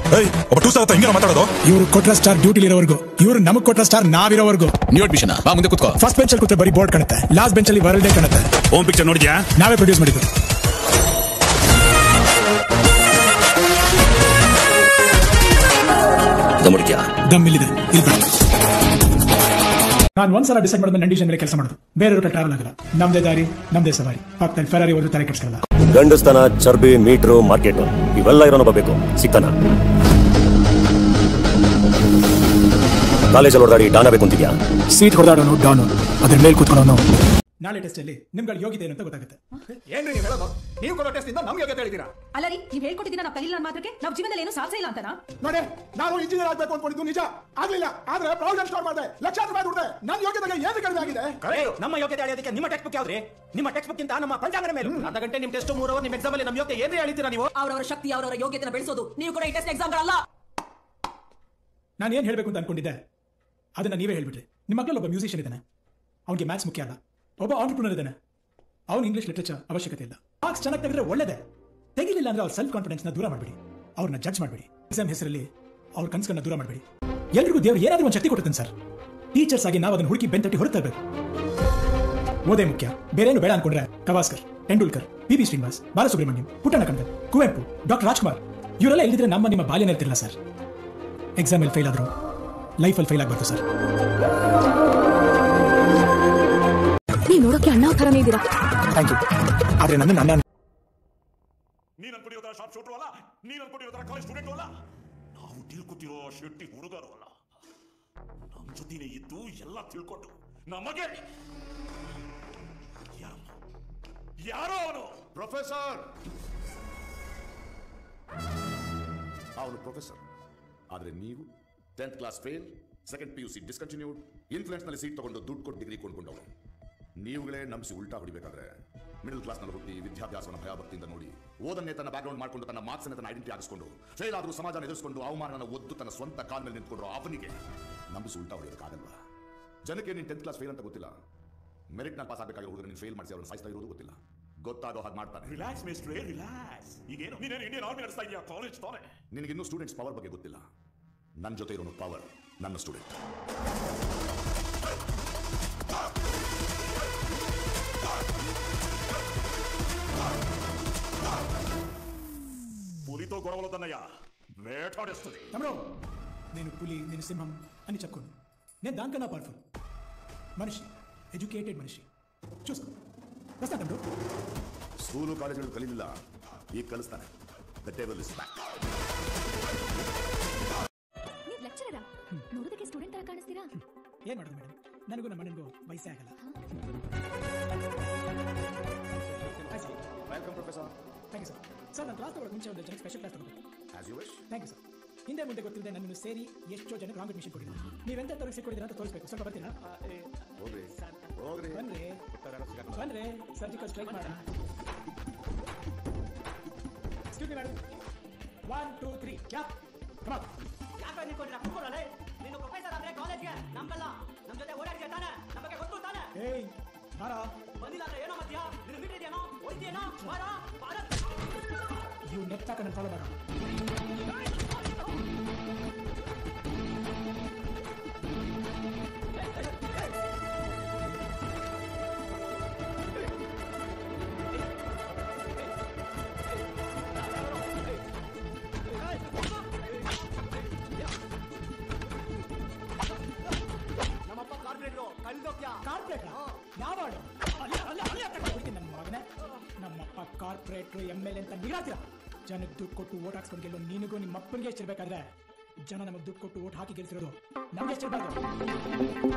ಏಯ್ ಒಬ್ಬ two star ಹಿಂಗೆ ಮಾತಾಡೋದು ಇವರು ಕೊಟ್ರ ಸ್ಟಾರ್ ಡ್ಯೂಟಿಲಿ ಇರೋವರೆಗೂ ಇವರು ನಮಗ್ ಕೊಟ್ರ ಸ್ಟಾರ್ ನಾವಿರೋವರೆಗೂ ನ್ಯೂ ಅಡ್ಮಿಷನ್ ಬಾ ಮುಂದೆ ಕೂತ್ಕೋ ಫಸ್ಟ್ ಬೆಂಚ್ ಅಲ್ಲಿ ಕೂತ್ರೆ ಬರೀ ಬೋರ್ಡ್ ಕಾಣುತ್ತೆ ಲಾಸ್ಟ್ ಬೆಂಚ್ ಅಲ್ಲಿ ವರ್ಲ್ಡ್ ಕಾಣುತ್ತೆ ಹೋಮ್ ಪಿಕ್ಚರ್ ನೋಡಿದ್ಯಾ ನಾವೇ ಪ್ರೊಡ್ಯೂಸ್ ಮಾಡಿದ್ದು ಗಮನಿದ್ಯಾ ದಮ್ ಇಲ್ಲಿದೆ ಇಲ್ಲಿ ಬಿಡಿ ನಾನು ಒಂದ್ಸಲ ಡಿಸೈಡ್ ಮಾಡಿದ್ರೆ ಕಂಡೀಷನ್ ಮೇಲೆ ಕೆಲಸ ಮಾಡೋದು ಬೇರೆಯವ್ರ ಟ್ರಾವೆಲ್ ಆಗಲ್ಲ ನಮ್ದೇ ದಾರಿ ನಮ್ದೇ ಸವಾರಿ ಪಕ್ಕದಲ್ಲಿ ಫೆರಾರಿ ಹೋದ್ರೆ ತಲೆ ಕೆಡ್ಸ್ಕೊಳ್ಳಲ್ಲ ಗಂಡಸ್ತನ ಚರ್ಬಿ ಮೀಟ್ರು ಮಾರ್ಕೆಟ್ ಇವೆಲ್ಲ ಇರೋನು ಬೇಕು ಸಿಗ್ತಾನ ಕಾಲೇಜಲ್ಲಿ ಹೊಡೆದಾಡಿ ಡಾನ ಬೇಕು ಅಂತಿದ್ಯಾ ಸೀಟ್ ಹೊಡೆದಾಡೋನು ಡಾನು ಅದ್ರ ಮೇಲೆ ಕೂತ್ಕೊಳ್ಳೋನು ನಾಳೆ ಟೆಸ್ಟ್ ಅಲ್ಲಿ ನಿಮ್ಗಳ ಯೋಗ್ಯತೆ ಏನು ಅಂತ ಗೊತ್ತಾಗುತ್ತೆ ಏನ್ರಿ ನೀವು ಹೇಳೋದು ನೀವು ಕೊಡೋ ಟೆಸ್ಟ್ ಇಂದ ನಮ್ಗೆ ಯೋಗ್ಯತೆ ಹೇಳಿದ್ದೀರಾ ಅಲ್ಲ ರೀ ನೀವ್ ಹೇಳ್ಕೊಟ್ಟಿದ್ದೀನ ನಾವು ಕಲೀಲ ಮಾತ್ರಕ್ಕೆ ನಾವು ಜೀವನದಲ್ಲಿ ಏನು ಸಾಧಿಸ ಇಲ್ಲ ಅಂತನಾ ನೋಡಿ ನಾನು ಇಂಜಿನಿಯರ್ ಆಗ್ಬೇಕು ಅನ್ಕೊಂಡಿದ್ದು ನಿಜ ಆಗ್ಲಿಲ್ಲ ಆದ್ರೆ ಪ್ರಾವಿಡೆನ್ಸ್ ಸ್ಟಾರ್ಟ್ ಮಾಡಿದೆ ಲಕ್ಷಾಂತರ ರೂಪಾಯಿ ದುಡ್ದೆ ನನ್ನ ಯೋಗ್ಯತೆಗೆ ಏನು ಕಡಿಮೆ ಆಗಿದೆ ನಮ್ಮ ಯೋಗ್ಯತೆ ಅಳಿಯೋದಕ್ಕೆ ನಿಮ್ಮ ಟೆಕ್ಸ್ಟ್ ಬುಕ್ ಯಾವ್ದ್ರಿ ನಿಮ್ಮ ಟೆಕ್ಸ್ಟ್ ಬುಕ್ ಗಿಂತ ನಮ್ಮ ಪಂಚಾಂಗದ ಮೇಲೆ ಅರ್ಧ ಗಂಟೆ ನಿಮ್ ಟೆಸ್ಟ್ ಮೂರು ಅವರ್ ನಿಮ್ ಎಕ್ಸಾಮ್ ಅಲ್ಲಿ ನಮ್ಮ ಯೋಗ್ಯತೆ ಏನ್ರಿ ಹೇಳಿತೀರಾ ನೀವು ಅವರವರ ಶಕ್ತಿ ಅವರವರ ಯೋಗ್ಯತೆನ ಬೆಳೆಸೋದು ನೀವು ಕೂಡ ಈ ಟೆಸ್ಟ್ ಎಕ್ಸಾಮ್ಗಳಲ್ಲ ನಾನು ಏನು ಹೇಳಬೇಕು ಅಂತ ಅನ್ಕೊಂಡಿದ್ದೆ ಅದನ್ನ ನೀವೇ ಹೇಳ್ಬಿಟ್ರಿ ನಿಮ್ಮ ಮಕ್ಕಳಲ್ಲಿ ಒಬ್ಬ ಮ್ಯೂಸಿಷಿಯನ್ ಇದ್ದಾನೆ ಅವನಿಗೆ ಮ್ಯಾಥ್ಸ್ ಮುಖ್ಯ ಅಲ್ಲ ಒಬ್ಬ ಆಂಟರ್ಪ್ರಿನರ್ ಇದ್ದಾನೆ ಅವ್ನು ಇಂಗ್ಲಿಷ್ ಲಿಟ್ರೇಚರ್ ಅವಶ್ಯಕತೆ ಇಲ್ಲ ಮಾರ್ಕ್ಸ್ ಚೆನ್ನಾಗಿ ತೆಗೆದ್ರೆ ಒಳ್ಳೇದೇ ತೆಗಿಲಿಲ್ಲ ಅಂದ್ರೆ ಅವ್ರ ಸೆಲ್ಫ್ ಕಾನ್ಫಿಡೆನ್ಸ್ ನ ದೂರ ಮಾಡಬೇಡಿ ಅವ್ರನ್ನ ಜಡ್ಜ್ ಮಾಡಬೇಡಿ ಎಕ್ಸಾಮ್ ಹೆಸರಲ್ಲಿ ಅವ್ರ ಕನ್ಸನ್ನ ದೂರ ಮಾಡಬೇಡಿ ಎಲ್ರಿಗೂ ದೇವ್ರು ಏನಾದ್ರೂ ಒಂದು ಶಕ್ತಿ ಕೊಡುತ್ತಾನೆ ಸರ್ ಟೀಚರ್ಸ್ ಆಗಿ ನಾವು ಅದನ್ನ ಹುಡುಕಿ ಬೆಂತಟ್ಟಿ ಹೊರತರಬೇಕು ಓದೇ ಮುಖ್ಯ ಬೇರೇನು ಬೇಡ ಅನ್ಕೊಂಡ್ರೆ Gavaskar Tendulkar P B Srinivas Balasubrahmanyam Puttanna Kanagal Kuvempu doctor Rajkumar ಇವರೆಲ್ಲ ಇಲ್ದಿದ್ರೆ ನಮ್ಮ ನಿಮ್ಮ ಬಾಲ್ಯನೇ ಇರ್ತಿಲ್ಲ ಸರ್ ಎಕ್ಸಾಮ್ ಅಲ್ಲಿ ಫೇಲ್ ಆದ್ರು ಲೈಫಲ್ಲಿ ಫೇಲ್ ಆಗ್ಬಾರ್ದು ಸರ್ ನೀವು ನೋಡೋಕೆ ಅಣ್ಣ ಥರನೇ ಇದ್ದೀರಾ ಥ್ಯಾಂಕ್ ಯು ಆದ್ರೆ ನನ್ನ ನನ್ನ ನೀನ್ ಅನ್ಕೊಂಡಿರೋ ತರ ಶಾರ್ಪ್ ಶೂಟ್ರು ಅಲ್ಲ ನೀನ್ ಅನ್ಕೊಂಡಿರೋ ತರ ಕಾಲೇಜ್ ಸ್ಟೂಡೆಂಟ್ ಅಲ್ಲ ನಾವು ತಿಳ್ಕೊತಿರೋ ಶೆಟ್ಟಿ ಹುಡುಗರು ಅಲ್ಲ ನಮ್ ಜೊತೆನೆ ಇದ್ದು ಎಲ್ಲ ತಿಳ್ಕೊಂಡು ನಮಗೆ ಯಾರು ಯಾರೋ ಅವನು ಪ್ರೊಫೆಸರ್ ಅವನು ಪ್ರೊಫೆಸರ್ ಆದರೆ ನೀವು tenth class fail second P U C discontinued influence ನಲ್ಲಿ ಸೀಟ್ ತಗೊಂಡು ದುಡ್ಡು ಕೊಟ್ಟು ಡಿಗ್ರಿ ಕೊಂಡ್ಕೊಂಡವನು ನೀವುಗಳೇ ನಂಬಿಸಿ ಉಲ್ಟಾ ಹೊಡಿಬೇಕಾದ್ರೆ ಮಿಡಲ್ ಕ್ಲಾಸ್ನಲ್ಲಿ ಹುಟ್ಟಿ ವಿದ್ಯಾಭ್ಯಾಸವನ್ನು ಭಯಭಕ್ತಿಯಿಂದ ನೋಡಿ ಓದನ್ನೇ ತನ್ನ ಬ್ಯಾಕ್ಗ್ರೌಂಡ್ ಮಾಡಿಕೊಂಡು ತನ್ನ ಮಾರ್ಕ್ಸ್ ತನ್ನ ಐಡೆಂಟಿ ಆಗಿಸ್ಕೊಂಡು ಫೇಲ್ ಆದರೂ ಸಮಾಜನ ಎದುರಿಸಿಕೊಂಡು ಅವಮಾನನ ಒದ್ದು ತನ್ನ ಸ್ವಂತ ಕಾಲ ಮೇಲೆ ನಿಂತ್ಕೊಂಡ್ರು ಅವನಿಗೆ ನಂಬಿಸಿ ಉಲ್ಟಾ ಹೊಡೆಯೋದಕ್ಕಾಗಲ್ವಾ ಜನಕ್ಕೆ ನೀನು ಟೆಂತ್ ಕ್ಲಾಸ್ ಫೇಲ್ ಅಂತ ಗೊತ್ತಿಲ್ಲ ಮೆರಿಟ್ ನಲ್ಲಿ ಪಾಸ್ ಆಗಬೇಕಾಗಿರೋ ಹುಡುಗರು ನೀನು ಫೇಲ್ ಮಾಡಿಸಿ ಅವ್ರನ್ನ ಸಾಯಿಸ್ತಾ ಇರೋದು ಗೊತ್ತಿಲ್ಲ ಗೊತ್ತಾಗೋ ಹಾಗೆ ಮಾಡ್ತಾನೆ ರಿಲ್ಯಾಕ್ಸ್ ಮೇಸ್ಟ್ರೇ ರಿಲ್ಯಾಕ್ಸ್ ಈಗೇನು ನೀನೇನು ಇಂಡಿಯನ್ ಆರ್ಮಿ ನಡೆಸ್ತಾ ಇದೆಯಾ ಕಾಲೇಜ್ ತಾನೆ ನಿನಗಿನ್ನೂ ಸ್ಟೂಡೆಂಟ್ಸ್ ಪವರ್ ಬಗ್ಗೆ ಗೊತ್ತಿಲ್ಲ ನನ್ನ ಜೊತೆ ಇರೋನು ಪವರ್ ನನ್ನ ಸ್ಟೂಡೆಂಟ್ పులితో గొడవలొద్దన్నయ్యా వేటాడేస్తుంది తమ్ముడు నేను పులి నేను సింహం అని చెప్పుకోను నేను దానికన్నా పవర్ఫుల్ మనిషి ఎడ్యుకేటెడ్ మనిషి చూసుకో వస్తా తమ్ముడు ಸ್ಕೂಲು ಕಾಲೇಜುಗಳು ಕಲೀಲಿಲ್ಲ ಈಗ ಕಲಿಸ್ತಾನೆ ದ ಟೇಬಲ್ ಇಸ್ ಬ್ಯಾಕ್ ನೀವು ಲೆಕ್ಚರರ ನೋಡೋದಕ್ಕೆ ಸ್ಟೂಡೆಂಟ್ ತರ ಕಾಣಿಸ್ತೀರಾ ಏನ್ ಮಾಡೋದು ಮೇಡಮ್ ನನಗೂ ನಮ್ಮ ಮನೆಗೂ ವಯಸ್ಸೇ ಆಗಲ್ಲ welcome professor thank you sir sir ನಾನು ಕ್ಲಾಸ್ ತಗೊಳ್ಳೋಕೆ ಮುಂಚೆ ಒಂದು ಜನಕ್ಕೆ ಸ್ಪೆಷಲ್ ಕ್ಲಾಸ್ ತಗೋಬೇಕು as you wish thank you sir ಹಿಂದೆ ಮುಂದೆ ಗೊತ್ತಿಲ್ಲದೆ ನನ್ನನ್ನು ಸೇರಿ ಎಷ್ಟೋ ಜನಕ್ಕೆ ರಾಂಗ್ ಅಡ್ಮಿಷನ್ ಕೊಟ್ಟಿದ್ದೀನಿ ನೀವೆಂತ ತೋರಿಸಿ ಕೊಟ್ಟಿದ್ದೀರಾ ಅಂತ ತೋರಿಸ್ಬೇಕು ಸ್ವಲ್ಪ ಬರ್ತೀರಾ ಹೋಗ್ರಿ ಹೋಗ್ರಿ ಬನ್ರಿ ಬನ್ರಿ ಸರ್ಜಿಕಲ್ ಸ್ಟ್ರೈಕ್ ಮಾಡೋಣ excuse me madam one two three clap come on ಯಾಕೆ ನಿಂತ್ಕೊಂಡ್ರ ಕುತ್ಕೊಳ್ಳೋಣ ನೀನು ಪ್ರೊಫೆಸರ್ ಆದ್ರೆ ಕಾಲೇಜ್ಗೆ ನಮ್ಗಲ್ಲ ನಮ್ ಜೊತೆ ಓಡಾಡಿದ್ಯಾ ತಾನೆ ನಮಗೆ ಗೊತ್ತು ತಾನೆ ಏಯ್ ಬಾರ ಬಂದಿಲ್ಲ ಅಂದ್ರೆ ಏನೋ ಮಧ್ಯ ನಿನ್ನ ಬಿಟ್ಟಿದ್ಯಾನೋ ಹೋಯ್ತಿಯೇನೋ ಬಾರ ಬಾರ ನೀವು ನೆಟ್ಟಾಕ ನನ್ನ ಫಾಲೋ ಮಾಡ ನಮ್ಮಪ್ಪ ಕಾರ್ಪೊರೇಟ್ರು ಕಳ್ದೋಗ್ಯಾ ಕಾರ್ಪೊರೇಟ್ ಯಾವಾಡು ಅಲ್ಲಿ ಅಲ್ಲಿ ಅಲ್ಲಿ ಹತ್ರ ಕೊಡ್ತೀನಿ ನನ್ನ ಮಗನೇ ನಮ್ಮಪ್ಪ ಕಾರ್ಪೊರೇಟ್ರು ಎಮ್ ಎಲ್ ಎ ಅಂತ ನಿಗಾಡ್ತೀರ ಜನಕ್ಕೆ ದುಡ್ಡು ಕೊಟ್ಟು ಓಟ್ ಹಾಕ್ಸ್ಕೊಂಡು ಗೆಲ್ಲೋ ನಿನಗೂ ನಿಮ್ಮ ಅಪ್ಪನಿಗೆ ಎಷ್ಟಿರ್ಬೇಕಾದ್ರೆ ಜನ ನಮಗೆ ದುಡ್ಡು ಕೊಟ್ಟು ಓಟ್ ಹಾಕಿ ಗೆಲ್ಸಿರೋದು ನಮ್ಗೆ ಎಷ್ಟಿರ್ಬಾರ್ದು